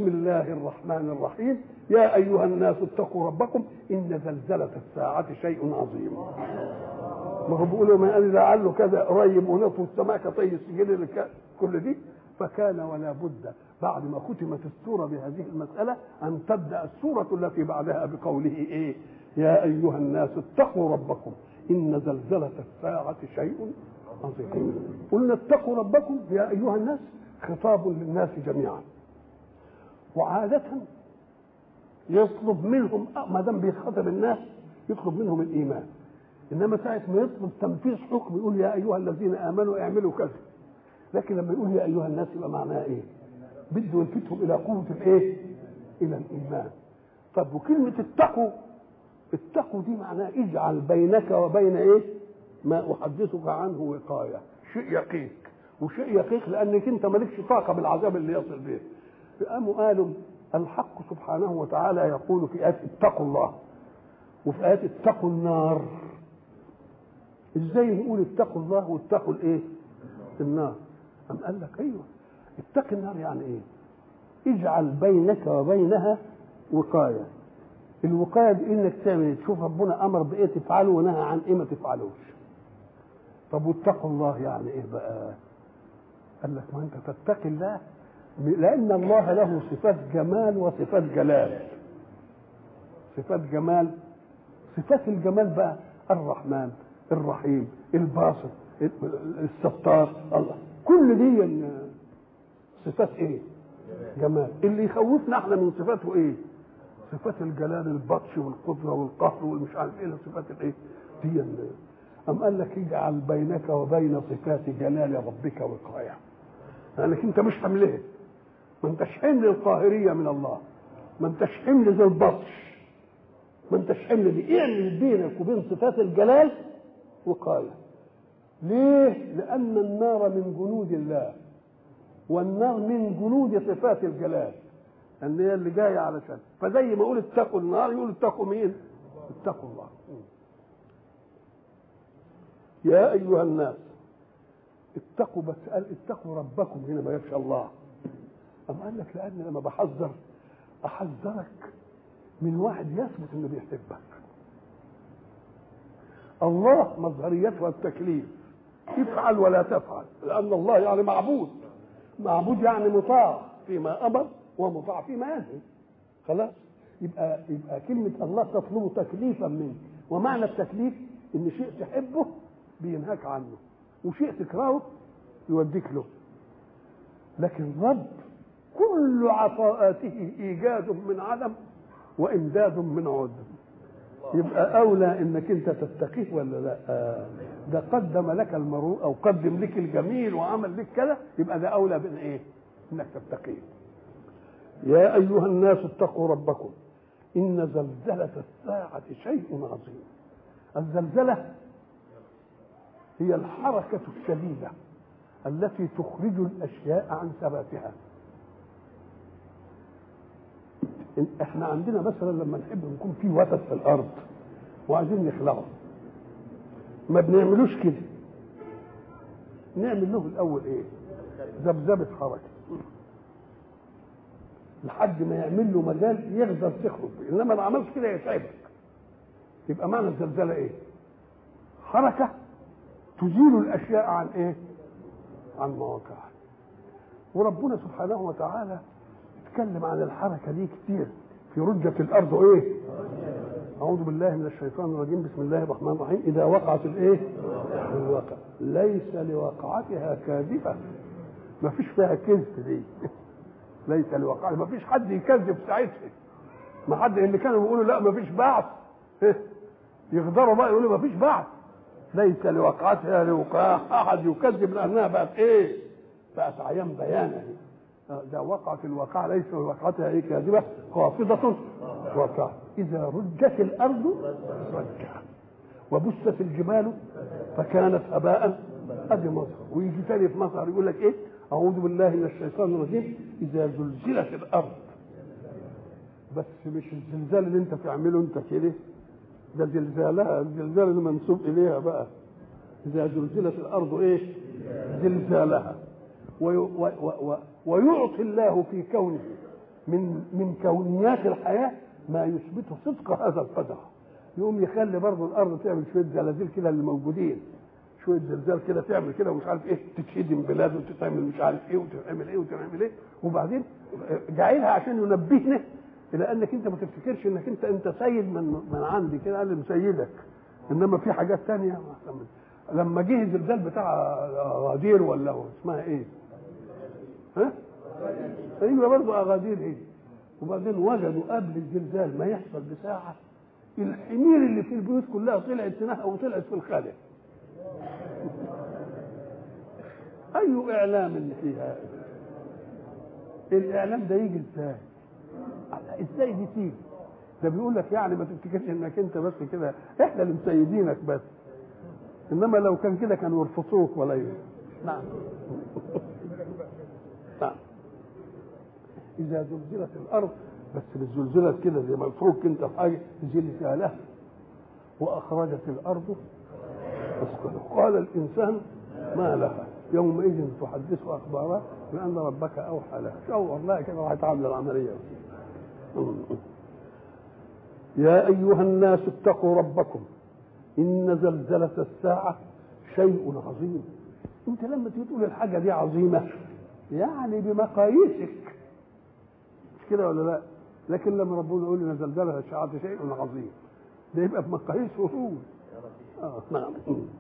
بسم الله الرحمن الرحيم يا ايها الناس اتقوا ربكم ان زلزله الساعه شيء عظيم ما هو بيقولوا ما قال لعله كذا قريب ونطوا السماء كطي السجل كل دي فكان ولا بد بعد ما ختمت السورة بهذه المسألة أن تبدأ السورة التي بعدها بقوله إيه يا أيها الناس اتقوا ربكم إن زلزلة الساعة شيء عظيم قلنا اتقوا ربكم يا أيها الناس خطاب للناس جميعا وعادة يطلب منهم ما دام بيخاطب الناس يطلب منهم الإيمان إنما ساعة ما يطلب تنفيذ حكم يقول يا أيها الذين آمنوا اعملوا كذا لكن لما يقول يا أيها الناس يبقى معناها إيه؟ بده يلفتهم الى قوه الايه؟ الى الايمان. طب وكلمه اتقوا اتقوا دي معناها اجعل بينك وبين ايه؟ ما احدثك عنه وقايه، شيء يقيك وشيء يقيك لانك انت مالكش طاقه بالعذاب اللي يصل به. قاموا قالوا الحق سبحانه وتعالى يقول في آية اتقوا الله وفي آية اتقوا النار ازاي نقول اتقوا الله واتقوا الايه؟ النار أم قال لك ايوه اتق النار يعني ايه اجعل بينك وبينها وقايه الوقايه بانك تعمل تشوف ربنا امر بايه تفعله ونهى عن ايه ما تفعلوش طب واتقوا الله يعني ايه بقى قال لك ما انت تتقي الله لان الله له صفات جمال وصفات جلال صفات جمال صفات الجمال بقى الرحمن الرحيم الباسط الستار الله كل دي صفات ايه جمال اللي يخوفنا احنا من صفاته ايه صفات الجلال البطش والقدره والقهر والمش عارف ايه صفات الايه دي ام قال لك اجعل بينك وبين صفات جلال ربك وقايه لانك انت مش حملها ما انتش حمل القاهريه من الله ما انتش حمل ذي البطش ما انتش حمل دي اعمل بينك وبين صفات الجلال وقايه ليه لان النار من جنود الله والنار من جنود صفات الجلال ان هي اللي جايه علشان فزي ما يقول اتقوا النار يقول اتقوا مين؟ اتقوا الله يا ايها الناس اتقوا بس قال اتقوا ربكم هنا ما يخشى الله أم قال لك لأن لما بحذر أحذرك من واحد يثبت إنه بيحبك الله مظهريتها التكليف افعل ولا تفعل لأن الله يعني معبود معبود يعني مطاع فيما امر ومطاع فيما ينهي خلاص يبقى يبقى كلمه الله تطلب تكليفا منك ومعنى التكليف ان شيء تحبه بينهاك عنه وشيء تكرهه يوديك له لكن رب كل عطاءاته ايجاد من عدم وامداد من عدم يبقى اولى انك انت تتقيه ولا لا آه ده قدم لك المروءه او قدم لك الجميل وعمل لك كذا يبقى ده اولى بان ايه انك تتقيه يا ايها الناس اتقوا ربكم ان زلزله الساعه شيء عظيم الزلزله هي الحركه الشديده التي تخرج الاشياء عن ثباتها احنا عندنا مثلا لما نحب نكون في وتد في الارض وعايزين نخلعه ما بنعملوش كده نعمل له الاول ايه ذبذبه حركه لحد ما يعمل له مجال يقدر تخرج انما لو عملت كده يتعبك يبقى معنى الزلزله ايه حركه تزيل الاشياء عن ايه عن مواقعها وربنا سبحانه وتعالى اتكلم عن الحركه دي كتير في رجة الأرض إيه؟ أعوذ بالله من الشيطان الرجيم بسم الله الرحمن الرحيم إذا وقعت الإيه؟ الواقع ليس لوقعتها كاذبة ما فيش فيها كذب دي ليس لوقعتها ما فيش حد يكذب ساعتها ما حد اللي كانوا بيقولوا لا ما فيش بعث يغدروا بقى يقولوا ما فيش بعث ليس لوقعتها لوقاع أحد يكذب لأنها بقت إيه؟ بقت عيان بيانة ده وقعت الواقعة ليس وقعتها ايه كاذبة خافضة واقعة إذا رجت الأرض رجا وبست الجبال فكانت هباء ادي مصر ويجي تاني في مصر يقول لك ايه اعوذ بالله من الشيطان الرجيم اذا زلزلت الارض بس مش الزلزال اللي انت تعمله انت كده ده زلزالها الزلزال اللي منسوب اليها بقى اذا زلزلت الارض ايه زلزالها وي و و و ويعطي الله في كونه من من كونيات الحياه ما يثبت صدق هذا القدر يقوم يخلي برضه الارض تعمل شويه زلازل كده اللي موجودين شويه زلزال كده تعمل كده ومش عارف ايه تتهدم بلاد وتتعمل مش عارف ايه وتعمل ايه وتعمل ايه وبعدين جاعلها عشان ينبهنا الى انك انت ما تفتكرش انك انت انت سيد من من عندي كده قال لي مسيدك انما في حاجات تانية لما جه الزلزال بتاع غادير ولا هو اسمها ايه؟ ها؟ ايوه برضه اغادير ايه؟ وبعدين وجدوا قبل الزلزال ما يحصل بساعه الحمير اللي في البيوت كلها طلعت تنهى وطلعت في الخارج اي اعلام اللي فيها الاعلام ده يجي ازاي ازاي دي تيجي ده بيقول لك يعني ما تفتكرش انك انت بس كده احنا اللي مسيدينك بس انما لو كان كده كانوا يرفضوك ولا يرفضوك. نعم نعم اذا زلزلت الارض بس مش زلزلت كده زي ما يفرك انت في حاجه زلزالها لها واخرجت الارض اثقالها قال الانسان ما لها يومئذ تحدث اخبارها بان ربك اوحى لها شور لها كده راحت عامله العمليه يا ايها الناس اتقوا ربكم ان زلزله الساعه شيء عظيم انت لما تيجي تقول الحاجه دي عظيمه يعني بمقاييسك مش كده ولا لا لكن لما ربنا يقول ان زلزله الساعه شيء عظيم ده يبقى بمقاييس وصول آه نعم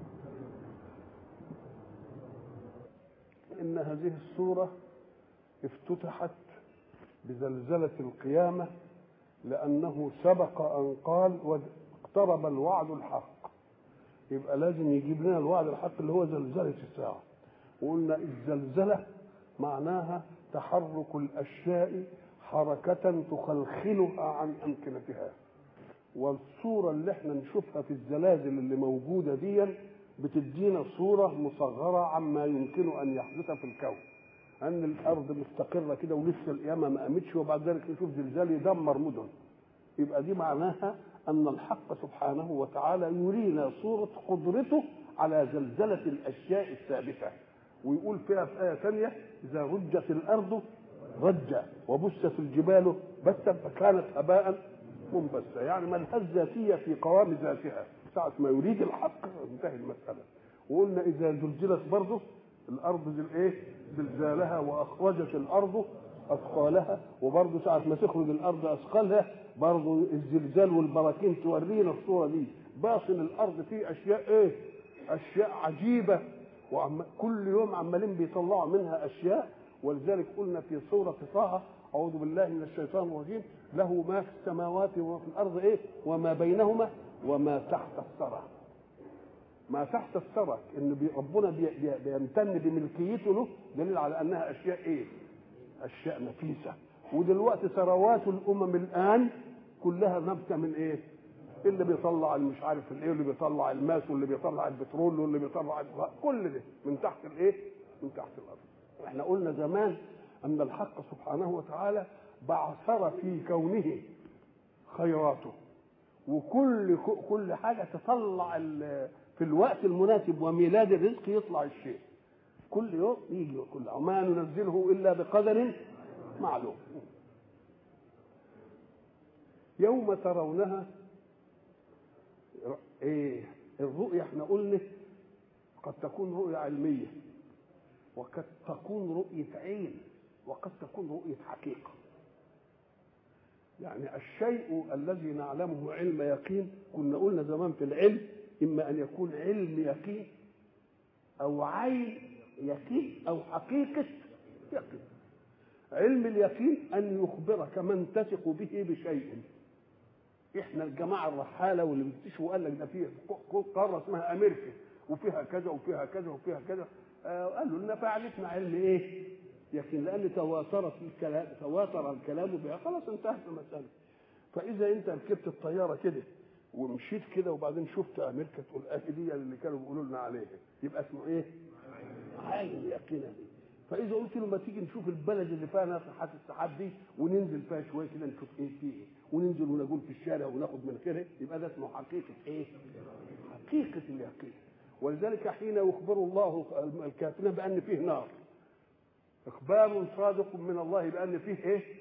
ان هذه السوره افتتحت بزلزله القيامه لانه سبق ان قال واقترب الوعد الحق يبقى لازم يجيب لنا الوعد الحق اللي هو زلزله الساعه وقلنا الزلزله معناها تحرك الاشياء حركه تخلخلها عن امكنتها والصوره اللي احنا نشوفها في الزلازل اللي موجوده دي بتدينا صوره مصغره عما يمكن ان يحدث في الكون ان الارض مستقره كده ولسه القيامه ما قامتش وبعد ذلك نشوف زلزال يدمر مدن يبقى دي معناها ان الحق سبحانه وتعالى يرينا صوره قدرته على زلزله الاشياء الثابته ويقول فيها في ايه ثانيه اذا رجت الارض رجا وبست الجبال بسا فكانت هباء منبثا يعني ملهاش ذاتيه في قوام ذاتها ساعه ما يريد الحق انتهي المساله وقلنا اذا زلزلت برضه الارض زل ايه زلزالها واخرجت الارض اثقالها وبرضه ساعه ما تخرج الارض اثقالها برضه الزلزال والبراكين تورينا الصوره دي باطن الارض فيه اشياء ايه اشياء عجيبه وعم كل يوم عمالين بيطلعوا منها اشياء ولذلك قلنا في سوره طه اعوذ بالله من الشيطان الرجيم له ما في السماوات وفي الارض ايه وما بينهما وما تحت الثرى ما تحت الثرى ان بي ربنا بي بي بيمتن بملكيته له دليل على انها اشياء ايه اشياء نفيسه ودلوقتي ثروات الامم الان كلها نبته من ايه اللي بيطلع مش عارف الايه واللي بيطلع الماس واللي بيطلع البترول واللي بيطلع كل ده من تحت الايه من تحت الارض احنا قلنا زمان ان الحق سبحانه وتعالى بعثر في كونه خيراته وكل كل حاجه تطلع في الوقت المناسب وميلاد الرزق يطلع الشيء كل يوم يجي كل وما ننزله الا بقدر معلوم يوم ترونها ايه الرؤية احنا قلنا قد تكون رؤية علمية وقد تكون رؤية عين وقد تكون رؤية حقيقة يعني الشيء الذي نعلمه علم يقين كنا قلنا زمان في العلم إما أن يكون علم يقين أو عين يقين أو حقيقة يقين علم اليقين أن يخبرك من تثق به بشيء احنا الجماعه الرحاله واللي بيكتشفوا قال لك ده في قاره اسمها امريكا وفيها كذا وفيها كذا وفيها كذا آه قالوا لنا فعلتنا علم ايه؟ يقين لان تواترت الكلام تواتر الكلام بها خلاص انتهت المساله فاذا انت ركبت الطياره كده ومشيت كده وبعدين شفت امريكا تقول اهي دي اللي كانوا بيقولوا لنا عليها يبقى اسمه ايه؟ عين يقينه دي فاذا قلت له ما تيجي نشوف البلد اللي فيها ناطحات السحاب دي وننزل فيها شويه كده نشوف ايه فيه ايه وننزل ونقول في الشارع وناخد من خيره يبقى ده اسمه حقيقه ايه؟ حقيقه اليقين ولذلك حين يخبر الله الكافرين بان فيه نار اخبار صادق من الله بان فيه ايه؟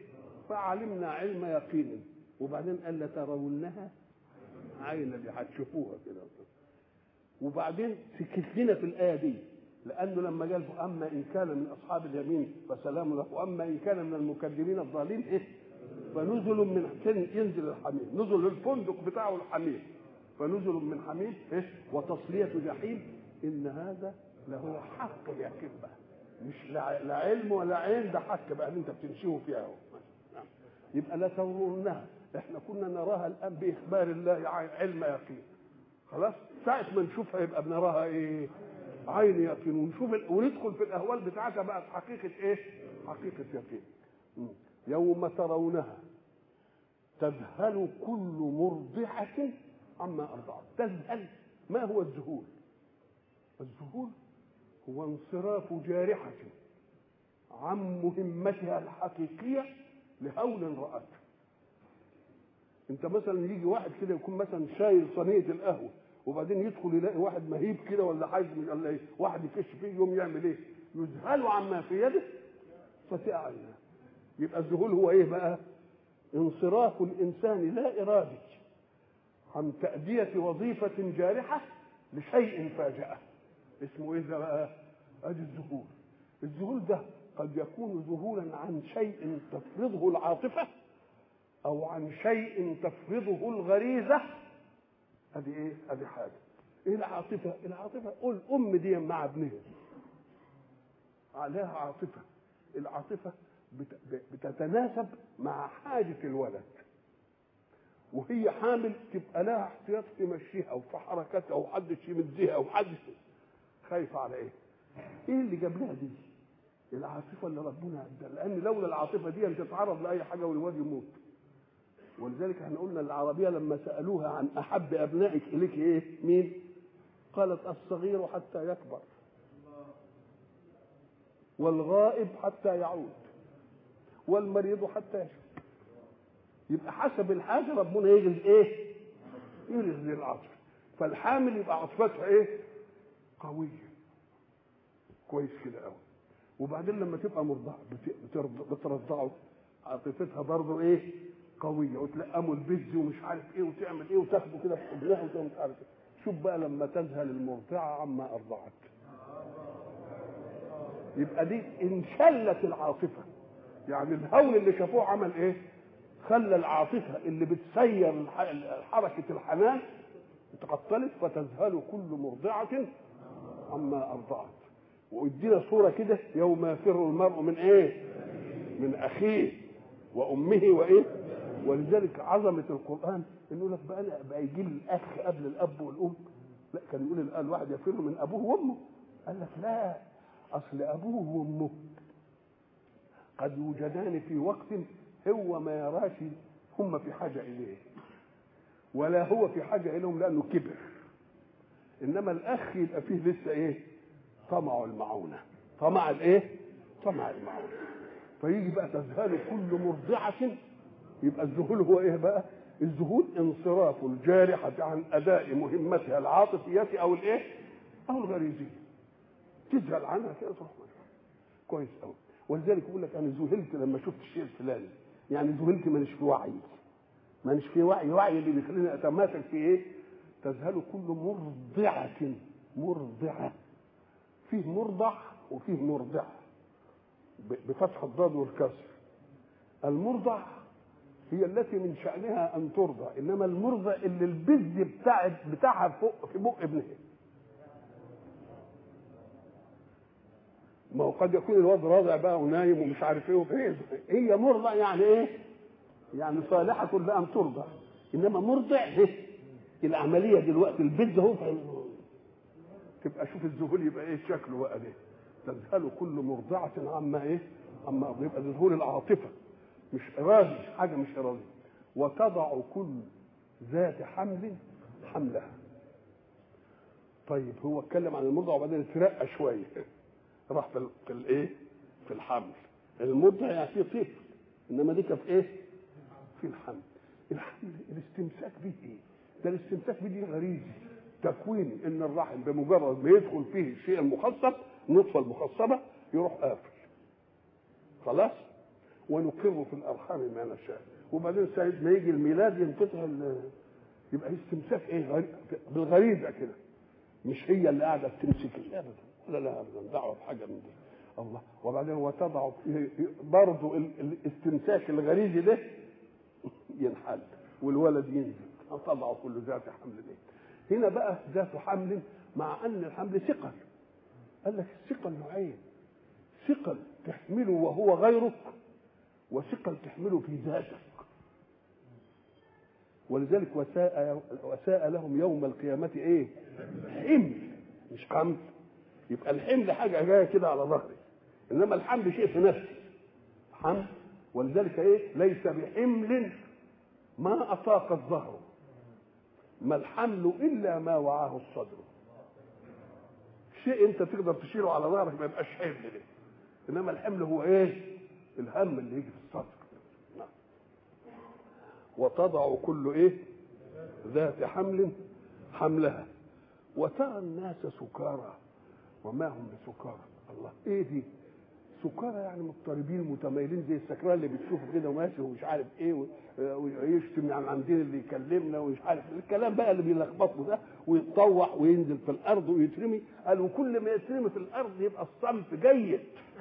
فعلمنا علم يقين وبعدين قال لترونها عين اللي هتشوفوها كده وبعدين سكت لنا في الايه دي لانه لما قال اما ان كان من اصحاب اليمين فسلام له واما ان كان من المكذبين الضالين ايه فنزل من ينزل الحميم نزل الفندق بتاعه الحميم فنزل من حميم ايه وتصليه جحيم ان هذا لهو حق اليقين بقى مش لا لا علم ولا عين ده حق بقى اللي انت بتمشيه فيها اهو نعم. يبقى لا ترونها احنا كنا نراها الان باخبار الله علم يقين خلاص ساعة ما نشوفها يبقى بنراها ايه عين يقين ونشوف ال... وندخل في الاهوال بتاعتها بقى حقيقة ايه حقيقة يقين يوم ترونها تذهل كل مرضعة عما أرضعت تذهل ما هو الذهول الذهول هو انصراف جارحة عن مهمتها الحقيقية لهول رأته انت مثلا يجي واحد كده يكون مثلا شايل صينيه القهوه وبعدين يدخل يلاقي واحد مهيب كده ولا حاجه ولا ايه واحد يكش فيه يوم يعمل ايه يذهل عما في يده فتقع عيناه يبقى الذهول هو ايه بقى انصراف الانسان لا ارادي عن تأدية وظيفة جارحة لشيء فاجأه اسمه ايه ده بقى ادي الذهول الذهول ده قد يكون ذهولا عن شيء تفرضه العاطفه او عن شيء تفرضه الغريزه ادي ايه ادي حاجه ايه العاطفه العاطفه قول ام دي مع ابنها عليها عاطفه العاطفه بتتناسب مع حاجه الولد وهي حامل تبقى لها احتياط في مشيها او في حركتها او حد يمدها او حد خايفه على ايه ايه اللي جاب لها دي العاطفه اللي ربنا اداها لان لولا العاطفه دي تتعرض لاي حاجه والواد يموت ولذلك احنا قلنا العربيه لما سالوها عن احب ابنائك اليك ايه مين قالت الصغير حتى يكبر والغائب حتى يعود والمريض حتى يشفى يبقى حسب الحاجه ربنا يغرز ايه يغرز للعطف فالحامل يبقى عاطفتها ايه قويه كويس كده قوي وبعدين لما تبقى مرضعه بترضعه عاطفتها برضه ايه قويه وتلقموا البز ومش عارف ايه وتعمل ايه وتاخده كده في حضنها ومش عارف ايه شوف بقى لما تذهل المرضعه عما ارضعت يبقى دي انشلت العاطفه يعني الهول اللي شافوه عمل ايه خلى العاطفه اللي بتسير حركه الحنان اتقتلت فتذهل كل مرضعه عما ارضعت وادينا صوره كده يوم يفر المرء من ايه من اخيه وامه وايه ولذلك عظمه القران انه يقول لك بقى بقى يجي الاخ قبل الاب والام لا كان يقول الواحد يفر من ابوه وامه قال لك لا اصل ابوه وامه قد يوجدان في وقت هو ما يراش هم في حاجه اليه ولا هو في حاجه اليهم لانه كبر انما الاخ يبقى فيه لسه ايه طمع المعونه طمع الايه طمع المعونه فيجي بقى تذهل كل مرضعه يبقى الذهول هو ايه بقى الذهول انصراف الجارحة عن أداء مهمتها العاطفية أو الإيه؟ أو الغريزية. تذهل عنها كده تروح كويس أوي. ولذلك يقول لك أنا ذهلت لما شفت الشيء الفلاني. يعني ذهلت مانيش في وعي. مانيش في وعي، وعي اللي بيخليني أتماسك في إيه؟ تذهل كل مرضعة مرضعة. فيه مرضع وفيه مرضع. بفتح الضاد والكسر. المرضع هي التي من شأنها أن ترضع إنما المرضع اللي البز بتاع بتاعها فوق في بق ابنها ما هو قد يكون الواد راضع بقى ونايم ومش عارف ايه وكده هي مرضع يعني ايه؟ يعني صالحة لأن ترضع إنما مرضع ايه؟ العملية دلوقتي البز هو تبقى شوف الذهول يبقى ايه شكله بقى ده تذهل كل مرضعة عما ايه؟ عما يبقى ذهول العاطفة مش إرادي حاجة مش إرادي وتضع كل ذات حمل حملها طيب هو اتكلم عن المرضع وبعدين اترقى شوية راح في, في الايه في الحمل المرضع يعني فيه طفل انما دي في ايه في الحمل الحمل الاستمساك به ايه ده الاستمساك به دي غريزي تكويني ان الرحم بمجرد ما يدخل فيه الشيء المخصب النطفه المخصبه يروح قافل خلاص ونقر في الارحام ما نشاء وبعدين ساعة ما يجي الميلاد ينفتح ال- يبقى استمساك ايه غريب بالغريزه كده مش هي اللي قاعده بتمسك ابدا ولا لا ابدا دعوه بحاجه من دي الله وبعدين وتضع برضه الاستمساك الغريزي ده ينحل والولد ينزل تضع كل ذات حمل ايه هنا بقى ذات حمل مع ان الحمل ثقل قال لك الثقل نوعين ثقل تحمله وهو غيرك وثقل تحمله في ذاتك ولذلك وساء وساء لهم يوم القيامة ايه؟ حمل مش حمل يبقى الحمل حاجة جاية كده على ظهري انما الحمل شيء في نفسي حمل ولذلك ايه؟ ليس بحمل ما أطاق الظهر ما الحمل إلا ما وعاه الصدر شيء انت تقدر تشيله على ظهرك ما يبقاش حمل ده انما الحمل هو ايه الهم اللي يجي في الصدر نعم. وتضع كل ايه ذات حمل حملها وترى الناس سكارى وما هم بسكارى الله ايه دي سكارى يعني مضطربين متميلين زي السكران اللي بتشوفه كده وماشي ومش عارف ايه و- ويشتم عن عندنا اللي يكلمنا ومش عارف الكلام بقى اللي بيلخبطه ده ويتطوح وينزل في الارض ويترمي قال وكل ما يترمي في الارض يبقى الصنف جيد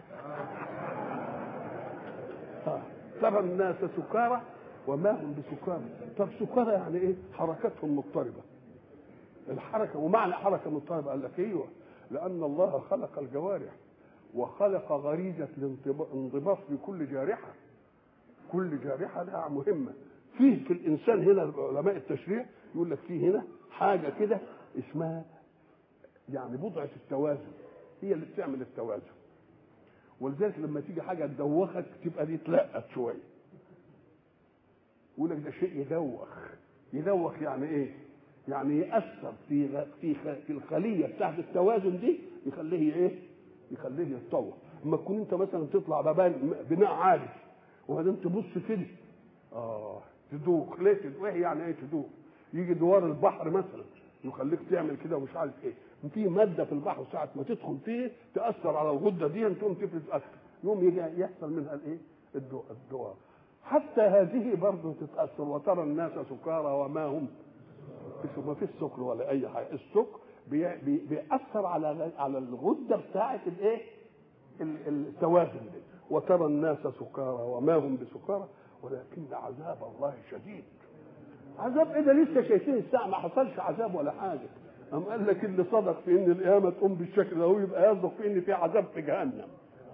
آه. ترى الناس سكارى وما هم بسكارى طب سكارى يعني ايه حركتهم مضطربه الحركه ومعنى حركه مضطربه قال لك ايوه لان الله خلق الجوارح وخلق غريزه الانضباط انضباط في كل جارحه كل جارحه لها مهمه فيه في الانسان هنا علماء التشريع يقول لك فيه هنا حاجه كده اسمها يعني بضعه التوازن هي اللي بتعمل التوازن ولذلك لما تيجي حاجه تدوخك تبقى دي تلقت شويه يقول لك ده شيء يدوخ يدوخ يعني ايه يعني ياثر في غ- في خ- في الخليه بتاعت التوازن دي يخليه ايه يخليه يتطور اما تكون انت مثلا تطلع ببان بناء عالي وبعدين تبص كده اه تدوخ ليه تدوخ إيه يعني ايه تدوخ يجي دوار البحر مثلا يخليك تعمل كده ومش عارف ايه في ماده في البحر ساعه ما تدخل فيه تاثر على الغده دي تقوم تفرز اكل يوم يجي يحصل منها الايه الدو- الدوار حتى هذه برضه تتاثر وترى الناس سكارى وما هم بس ما فيش سكر ولا اي حاجه السكر بي بي بيأثر على على الغده بتاعه الايه ال- التوازن دي وترى الناس سكارى وما هم بسكارى ولكن عذاب الله شديد عذاب ايه ده لسه شايفين الساعه ما حصلش عذاب ولا حاجه أم قال لك اللي صدق في ان القيامه تقوم بالشكل ده هو يبقى يصدق في ان في عذاب في جهنم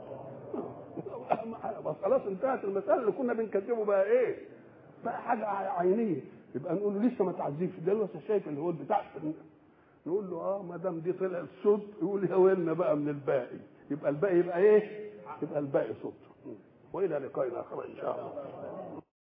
بس خلاص انتهت المساله اللي كنا بنكذبه بقى ايه؟ بقى حاجه عينيه يبقى نقول له لسه ما تعذبش ده لسه شايف اللي هو بتاع نقول له اه ما دام دي طلعت صد يقول يا ويلنا بقى من الباقي يبقى الباقي يبقى ايه؟ يبقى الباقي صد والى لقاء اخر ان شاء الله